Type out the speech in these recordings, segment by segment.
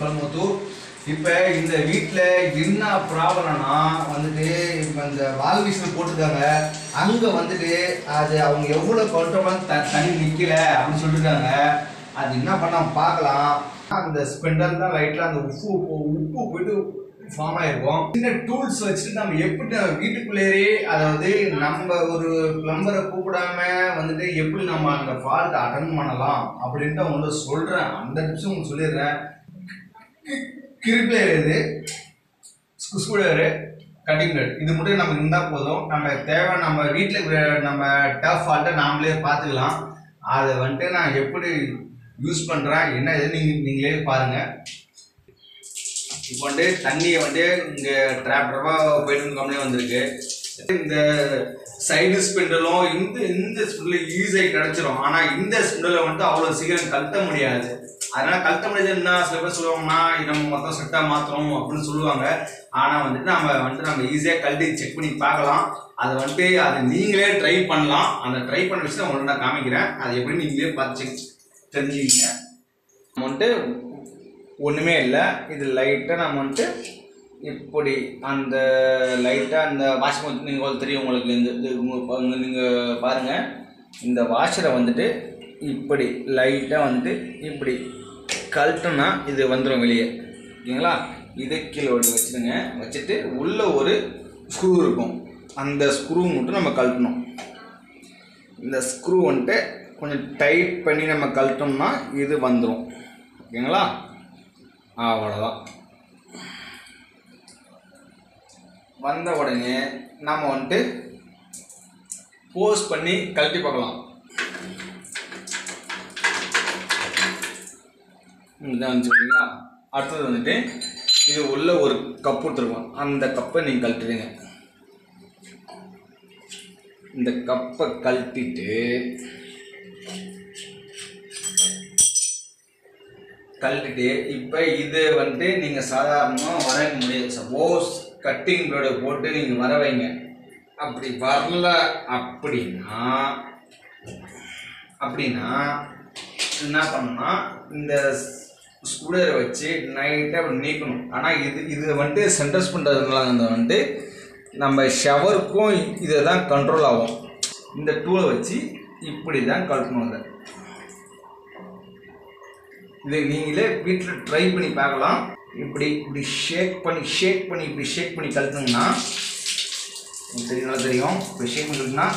பல்முத்தூர் இப்போ இந்த வீட்டில் என்ன ப்ராப்ளம்னா வந்துட்டு இப்போ இந்த வால் வீசல் போட்டிருக்காங்க அங்கே வந்துட்டு அது அவங்க எவ்வளோ கண்ட்ரோலாக த தண்ணி நிற்கல அப்படின்னு சொல்லியிருக்காங்க அது என்ன பண்ண பார்க்கலாம் அந்த ஸ்பெண்டல் தான் லைட்டில் அந்த உப்பு போ- உப்பு போயிட்டு ஃபார்ம் ஆயிருக்கும் சின்ன டூல்ஸ் வச்சுட்டு நம்ம எப்படி நம்ம வீட்டுக்குள்ளேயே அதாவது நம்ம ஒரு பிளம்பரை கூப்பிடாம வந்துட்டு எப்படி நம்ம அந்த ஃபால்ட்டை அட்டன் பண்ணலாம் அப்படின்ட்டு அவங்கள்ட்ட சொல்கிறேன் அந்த நிமிஷம் உங்களுக்கு சொல்லிடுறேன் கிரிப்ளேயர் இது ஸ்கூலரு கட்டிங் பிளேட் இது மட்டும் நமக்கு இருந்தால் போதும் நம்ம தேவை நம்ம வீட்டில் நம்ம டஃப் ஃபால்ட்டை நாமளே பார்த்துக்கலாம் அதை வந்துட்டு நான் எப்படி யூஸ் பண்ணுறேன் என்ன இது நீங்கள் நீங்களே பாருங்கள் இப்போ வந்து தண்ணியை வந்து இங்கே டிராக்டரா போயிட்டு கம்பெனி வந்திருக்கு இந்த சைடு ஸ்பிண்டலும் இந்த இந்த ஸ்பிண்டில் ஈஸியாக கிடச்சிரும் ஆனால் இந்த ஸ்பிண்டில் வந்து அவ்வளோ சீக்கிரம் கழட்ட முடியாது அதனால கழட்ட முடியாதுன்னா சில பேர் சொல்லுவாங்கன்னா இது நம்ம மொத்தம் செட்டாக மாற்றணும் அப்படின்னு சொல்லுவாங்க ஆனால் வந்துட்டு நம்ம வந்துட்டு நம்ம ஈஸியாக கழட்டி செக் பண்ணி பார்க்கலாம் அதை வந்துட்டு அதை நீங்களே ட்ரை பண்ணலாம் அந்த ட்ரை பண்ண விஷயம் உங்களுக்கு நான் காமிக்கிறேன் அது எப்படி நீங்களே பார்த்து செக் தெரிஞ்சுக்கிங்க நம்ம வந்துட்டு ஒன்றுமே இல்லை இது லைட்டாக நம்ம வந்துட்டு இப்படி அந்த லைட்டாக அந்த வாஷிங் வந்து நீங்கள் தெரியும் உங்களுக்கு இந்த இது உங்க நீங்கள் பாருங்கள் இந்த வாஷரை வந்துட்டு இப்படி லைட்டாக வந்துட்டு இப்படி கழட்டோன்னா இது வந்துடும் வெளியே ஓகேங்களா இதை கீழே ஒடி வச்சுடுங்க வச்சுட்டு உள்ளே ஒரு ஸ்க்ரூ இருக்கும் அந்த ஸ்க்ரூ மட்டும் நம்ம கழட்டணும் இந்த ஸ்க்ரூ வந்துட்டு கொஞ்சம் டைட் பண்ணி நம்ம கழட்டோம்னா இது வந்துடும் ஓகேங்களா அவ்வளோதான் வந்த உடனே நம்ம வந்துட்டு போஸ்ட் பண்ணி கழட்டி பார்க்கலாம் இதான் வந்துச்சுங்களா அடுத்தது வந்துட்டு இது உள்ள ஒரு கப் கொடுத்துருக்கோம் அந்த கப்பை நீங்கள் கழட்டுறீங்க இந்த கப்பை கழட்டிட்டு கழட்டிட்டு இப்போ இது வந்துட்டு நீங்கள் சாதாரணமாக வரைக்க முடியாது சப்போஸ் கட்டிங் பிளேடு போட்டு நீங்கள் வர வைங்க அப்படி வரல அப்படின்னா அப்படின்னா என்ன பண்ணணும்னா இந்த ஸ்கூலரை வச்சு நைட்டாக அப்படி நீக்கணும் ஆனால் இது இது வந்துட்டு சென்டர்ஸ் பண்ணுறதுனால அந்த வந்துட்டு நம்ம ஷவருக்கும் இதை தான் கண்ட்ரோல் ஆகும் இந்த டூலை வச்சு இப்படி தான் கழட்டணும் அதை இது நீங்களே வீட்டில் ட்ரை பண்ணி பார்க்கலாம் இப்படி இப்படி ஷேக் பண்ணி ஷேக் பண்ணி இப்படி ஷேக் பண்ணி கழுத்துங்கன்னா உங்களுக்கு தெரியும் நல்லா தெரியும் இப்படி ஷேக் பண்ணி கழுத்துனா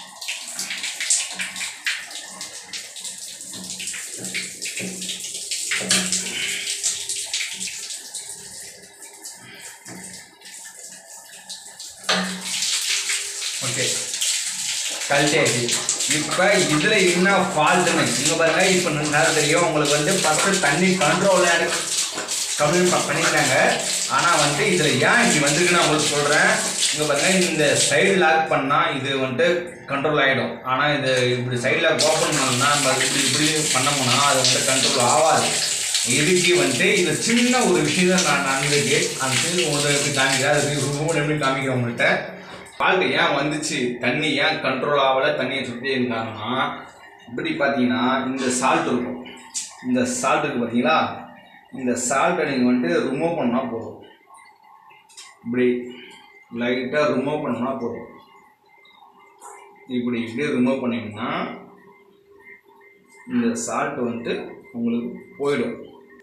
ஓகே கழட்டியாச்சு இப்போ இதில் என்ன ஃபால்ட்டுன்னு இங்கே பாருங்க இப்போ நல்லா தெரியும் உங்களுக்கு வந்து ஃபஸ்ட்டு தண்ணி கண்ட்ரோலில் கம்ப்ளைண்ட் பண்ணிட்டாங்க ஆனால் வந்து இதில் ஏன் இப்படி வந்திருக்கு நான் உங்களுக்கு சொல்கிறேன் இங்கே பாருங்க இந்த சைடு லாக் பண்ணால் இது வந்துட்டு கண்ட்ரோல் ஆகிடும் ஆனால் இது இப்படி சைடு லாக் ஓப்பன் பண்ணோம்னா நம்ம அது இப்படி இப்படி பண்ணோம்னா அது வந்து கண்ட்ரோல் ஆகாது இதுக்கு வந்துட்டு இது சின்ன ஒரு விஷயம் தான் நான் நடந்திருக்கு அந்த சைடு உங்களுக்கு எப்படி காமிக்கிறேன் அது ரூம் எப்படி காமிக்கிறேன் உங்கள்கிட்ட ஃபால்ட் ஏன் வந்துச்சு தண்ணி ஏன் கண்ட்ரோல் ஆகலை தண்ணியை சுற்றி இருந்தாங்கன்னா இப்படி பார்த்தீங்கன்னா இந்த சால்ட் இருக்கும் இந்த சால்ட் இருக்கு பார்த்தீங்களா இந்த சால்ட்டை நீங்கள் வந்துட்டு ரிமூவ் பண்ணால் போதும் இப்படி லைட்டாக ரிமூவ் பண்ணா போதும் இப்படி இப்படி ரிமூவ் பண்ணிங்கன்னா இந்த சால்ட் வந்துட்டு உங்களுக்கு போயிடும்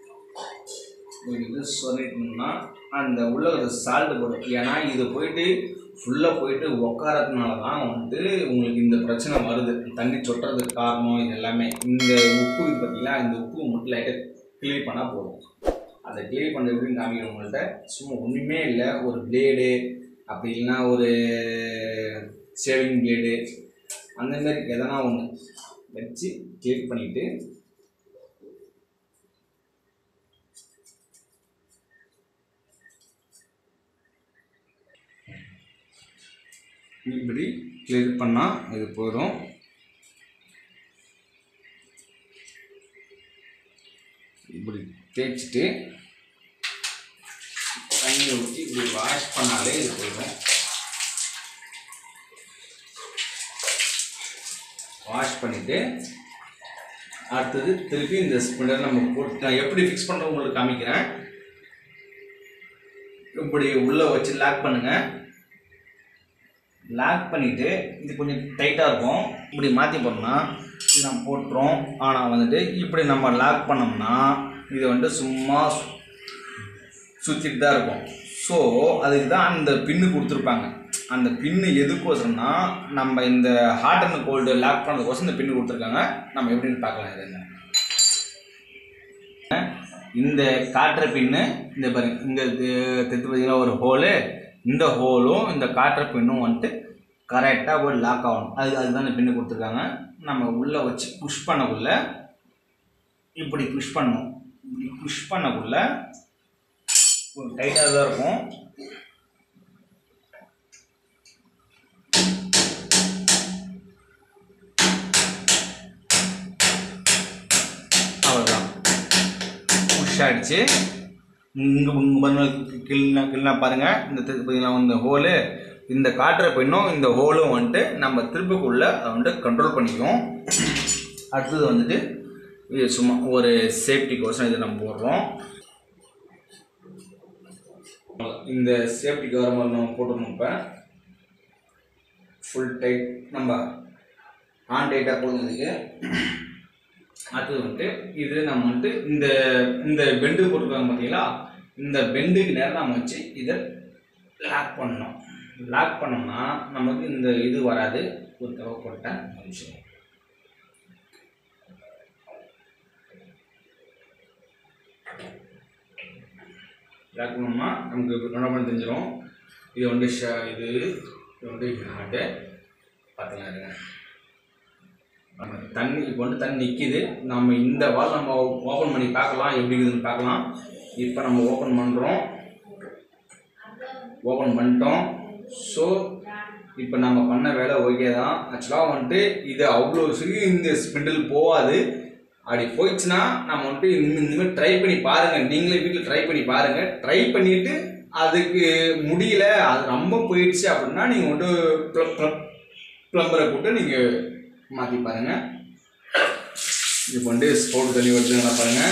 இது சொல்லிட்டோம்னா அந்த உள்ள ஒரு சால்ட் போடும் ஏன்னா இது போயிட்டு ஃபுல்லாக போயிட்டு உக்காரதுனால தான் வந்துட்டு உங்களுக்கு இந்த பிரச்சனை வருது தண்ணி சொட்டுறதுக்கு காரணம் இது எல்லாமே இந்த உப்பு இது பார்த்தீங்களா இந்த உப்பு மட்டும் லைட்டாக கிளீன் பண்ணால் போதும் அதை கிளீன் பண்ண எப்படின்னு காமிக்கிறேன் உங்கள்கிட்ட சும்மா ஒன்றுமே இல்லை ஒரு பிளேடு அப்படி இல்லைன்னா ஒரு ஷேவிங் பிளேடு அந்த மாதிரி எதனா ஒன்று வச்சு கிளீன் பண்ணிவிட்டு இப்படி கிளியர் பண்ணால் இது போதும் இப்படி தேய்ச்சிட்டு தண்ணி ஊற்றி இப்படி வாஷ் பண்ணாலே இது போதும் வாஷ் பண்ணிவிட்டு அடுத்தது திருப்பி இந்த ஸ்பின்னர் நம்ம போட்டு நான் எப்படி ஃபிக்ஸ் பண்ணுறோம் உங்களுக்கு காமிக்கிறேன் இப்படி உள்ளே வச்சு லாக் பண்ணுங்க லாக் பண்ணிவிட்டு இது கொஞ்சம் டைட்டாக இருக்கும் இப்படி மாற்றி போனோம்னா இது நம்ம போட்டுரும் ஆனால் வந்துட்டு இப்படி நம்ம லாக் பண்ணோம்னா இது வந்துட்டு சும்மா சு- சுற்றிட்டு தான் இருக்கும் ஸோ அதுக்கு தான் அந்த பின்னு கொடுத்துருப்பாங்க அந்த பின்னு எதுக்கோசரம்னா நம்ம இந்த ஹாட் அண்ட் கோல்டு லாக் பண்ணதுக்கோசரம் இந்த பின்னு கொடுத்துருக்காங்க நம்ம எப்படின்னு பார்க்கலாம் இது என்ன இந்த காட்டுற பின்னு இந்த பாருங்க இங்கே தெத்து பார்த்தீங்கன்னா ஒரு ஹோலு இந்த ஹோலும் இந்த காட்டுற பின்னும் வந்துட்டு கரெக்டாக ஒரு லாக் ஆகணும் அது அதுதான் இந்த பின்னு கொடுத்துருக்காங்க நம்ம உள்ளே வச்சு புஷ் பண்ணக்குள்ள இப்படி புஷ் பண்ணணும் இப்படி புஷ் பண்ணக்குள்ள ஒரு டைட்டாக தான் இருக்கும் அவ்வளோதான் புஷ் ஆகிடுச்சு இங்கே பாருங்க கிள்னா கிள்னா பாருங்கள் இந்த தெ- பார்த்தீங்களா இந்த ஹோலு இந்த காட்டுற பெண்ணும் இந்த ஹோலும் வந்துட்டு நம்ம திருப்பக்குள்ள அதை வந்துட்டு கண்ட்ரோல் பண்ணிக்குவோம் அடுத்தது வந்துட்டு இது சும்மா ஒரு சேஃப்டிக்கோசரம் இதை நம்ம போடுறோம் இந்த சேஃப்டி கவர் மாதிரி நம்ம போட்டுருணும் இப்போ ஃபுல் டைட் நம்ம ஆன் டைட்டாக போதும் இதுக்கு அடுத்தது வந்துட்டு இது நம்ம வந்துட்டு இந்த இந்த பெண்டு போட்டிருக்காங்க பார்த்தீங்களா இந்த பெண்டுக்கு நேரம் நம்ம வச்சு இதை லாக் பண்ணணும் லாக் பண்ணோம்னா நமக்கு இந்த இது வராது ஒரு தடவை போட்டேன் ஒரு நிமிஷம் லாக் பண்ணோம்னா நமக்கு இப்போ கண்ட்ரோல் பண்ண தெரிஞ்சிடும் இது வந்து ஷ இது இது வந்து ஹார்ட்டு பார்த்துக்கலாம் இருங்க நம்ம தண்ணி இப்போ வந்து தண்ணி நிற்கிது நம்ம இந்த வால் நம்ம ஓப்பன் பண்ணி பார்க்கலாம் எப்படி இருக்குதுன்னு பார்க்கலாம் இப்போ நம்ம ஓப்பன் பண்ணுறோம் ஓப்பன் பண்ணிட்டோம் ஸோ இப்போ நம்ம பண்ண வேலை ஓகே தான் ஆக்சுவலாக வந்துட்டு இது அவ்வளோ சீக்கிரம் இந்த ஸ்பிண்டில் போகாது அப்படி போயிடுச்சுன்னா நம்ம வந்துட்டு இந்த இந்த மாதிரி ட்ரை பண்ணி பாருங்கள் நீங்களே வீட்டில் ட்ரை பண்ணி பாருங்கள் ட்ரை பண்ணிவிட்டு அதுக்கு முடியல அது ரொம்ப போயிடுச்சு அப்படின்னா நீங்கள் வந்துட்டு ப்ளம்பரை கூப்பிட்டு நீங்கள் மாற்றி பாருங்கள் இப்போ வந்து ஸ்போர்ட் தண்ணி வருதுங்களா பாருங்கள்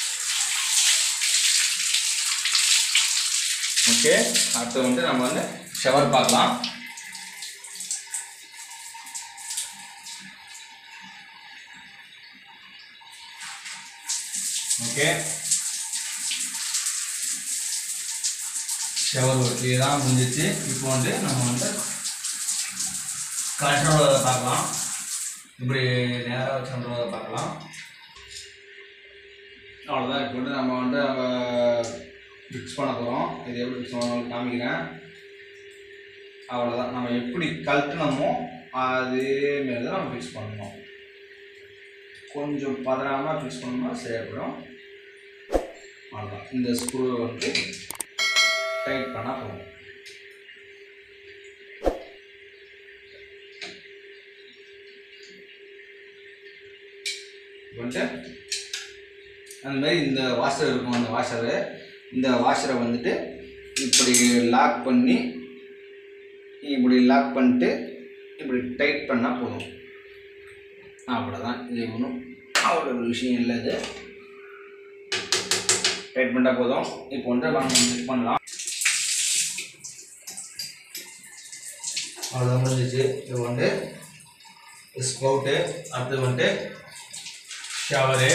ஓகே அடுத்து வந்து நம்ம வந்து ஷவர் பார்க்கலாம் ஓகே ஷவர் ஒர்க் தான் முடிஞ்சிச்சு இப்போ வந்து நம்ம வந்து கண்ட்ரோலரை பார்க்கலாம் இப்படி நேராக வச்சு கண்ட்ரோலரை பார்க்கலாம் அவ்வளோதான் இப்போ வந்து நம்ம வந்து நம்ம ஃபிக்ஸ் பண்ண போகிறோம் இது எப்படி ஃபிக்ஸ் பண்ணணும் காமிக்கிறேன் அவ்வளோதான் நம்ம எப்படி கழட்டினோமோ அதே மாரி தான் நம்ம ஃபிக்ஸ் பண்ணணும் கொஞ்சம் பதறாமல் ஃபிக்ஸ் பண்ணோம்னா சரியாயிடும் அவ்வளோதான் இந்த ஸ்க்ரூவை வந்து டைட் பண்ணால் போதும் வந்துட்டு அந்த மாதிரி இந்த வாஷர் இருக்கும் அந்த வாஷரு இந்த வாஷரை வந்துட்டு இப்படி லாக் பண்ணி இப்படி லாக் பண்ணிட்டு இப்படி டைட் பண்ணால் போதும் அவ்வளோதான் இது ஒன்றும் அவ்வளோ ஒரு விஷயம் இல்லை இது டைட் பண்ணால் போதும் இப்போ வந்து வாங்க செக் பண்ணலாம் அவ்வளோதான் முடிஞ்சிச்சு இது வந்து ஸ்பவுட்டு அடுத்து வந்துட்டு ஷவரு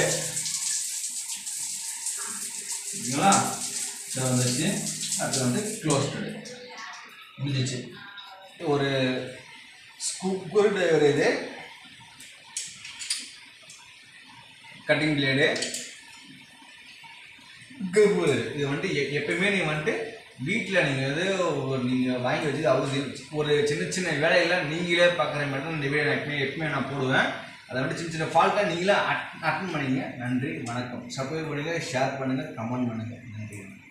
ஓகேங்களா இதை வந்துச்சு அடுத்து வந்து க்ளோஸ்டு முடிஞ்சிச்சு ஒரு ஸ்கூப்பர் டிரைவர் இது கட்டிங் பிளேடு கர்பூர் இது வந்துட்டு எ- எப்பயுமே நீங்கள் வந்துட்டு வீட்டில் நீங்கள் வந்து ஒரு நீங்கள் வாங்கி வச்சு அவசியம் ஒரு சின்ன சின்ன வேலையெல்லாம் நீங்களே பார்க்குற மாதிரி தான் இந்த வீடியோ நான் எப்பயுமே எப்பயுமே நான் போடுவேன் அதை வந்துட்டு சின்ன சின்ன ஃபால்ட்டாக நீங்களே அட் அட்டன் பண்ணிங்க நன்றி வணக்கம் சப்ஸ்கிரைப் பண்ணுங்கள் ஷேர் பண்ணுங்கள் கமெண்ட் பண்ணுங்கள் நன்றி